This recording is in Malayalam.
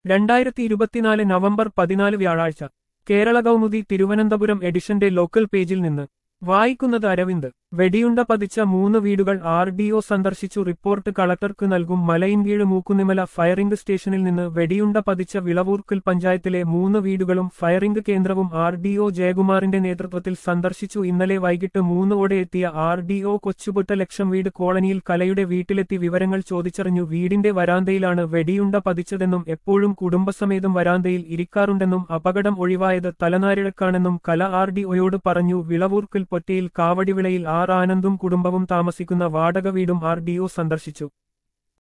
രണ്ടായിരത്തി ഇരുപത്തിനാല് നവംബർ പതിനാല് വ്യാഴാഴ്ച കേരള കൗമുദി തിരുവനന്തപുരം എഡിഷന്റെ ലോക്കൽ പേജിൽ നിന്ന് വായിക്കുന്നത് അരവിന്ദ് വെടിയുണ്ട പതിച്ച മൂന്ന് വീടുകൾ ആർ ഡി ഒ സന്ദർശിച്ചു റിപ്പോർട്ട് കളക്ടർക്ക് നൽകും മലയിൻകീഴ് മൂക്കുന്നിമല ഫയറിംഗ് സ്റ്റേഷനിൽ നിന്ന് വെടിയുണ്ട പതിച്ച വിളവൂർക്കൽ പഞ്ചായത്തിലെ മൂന്ന് വീടുകളും ഫയറിംഗ് കേന്ദ്രവും ആർ ഡി ഒ ജയകുമാറിന്റെ നേതൃത്വത്തിൽ സന്ദർശിച്ചു ഇന്നലെ വൈകിട്ട് മൂന്നോടെ എത്തിയ ആർ ഡി ഒ കൊച്ചുപുട്ട ലക്ഷം വീട് കോളനിയിൽ കലയുടെ വീട്ടിലെത്തി വിവരങ്ങൾ ചോദിച്ചറിഞ്ഞു വീടിന്റെ വരാന്തയിലാണ് വെടിയുണ്ട പതിച്ചതെന്നും എപ്പോഴും കുടുംബസമേതം വരാന്തയിൽ ഇരിക്കാറുണ്ടെന്നും അപകടം ഒഴിവായത് തലനാരിഴക്കാണെന്നും കല ആർ ഡി ഒയോട് പറഞ്ഞു വിളവൂർക്കൽ പൊറ്റയിൽ കാവടിവിളയിൽ ആർ ആനന്ദും കുടുംബവും താമസിക്കുന്ന വാടക വീടും ആർ ഡി ഒ സന്ദർശിച്ചു